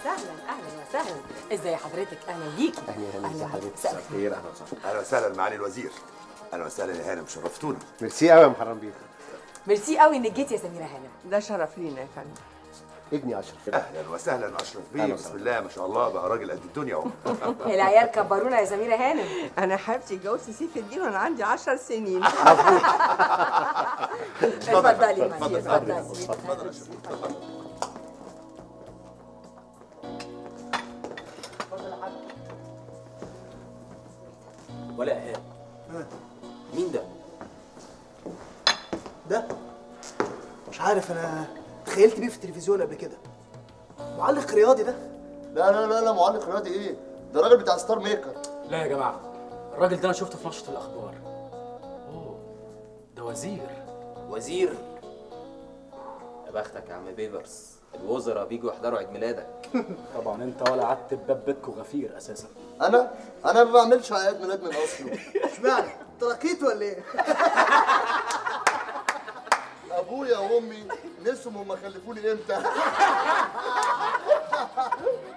وسهلا اهلا وسهلا ازي حضرتك اهلا بيكي اهلا ازي حضرتك مساء خير اهلا وسهلا اهلا وسهلا معالي الوزير اهلا وسهلا يا هانم شرفتونا ميرسي قوي يا محرم بيه ميرسي قوي انك جيتي يا سميره هانم ده شرف لينا يا فندم ابني اشرف اهلا وسهلا اشرف بيه أهلا بسم وسهلا. الله ما شاء الله بقى راجل قد الدنيا اهو العيال كبرونا يا سميره هانم انا حبيبتي اتجوزت سيف الدين وانا عندي 10 سنين اتفضلي يا ماشي اتفضلي ولا ايهاب مين ده؟ ده مش عارف انا تخيلت بيه في التلفزيون قبل كده معلق رياضي ده لا لا لا لا معلق رياضي ايه؟ ده راجل بتاع ستار ميكر لا يا جماعه الراجل ده انا شفته في نشره الاخبار اوه ده وزير وزير يا بختك يا عم بيبرس الوزراء بيجوا يحضروا عيد ميلادك طبعا انت ولا قعدت بباب بيتكو غفير اساسا انا انا ما بعملش عيد ميلاد من اصله اشمعنى تركيت ولا ايه ابويا وامي نسوا هما خلفوني امتى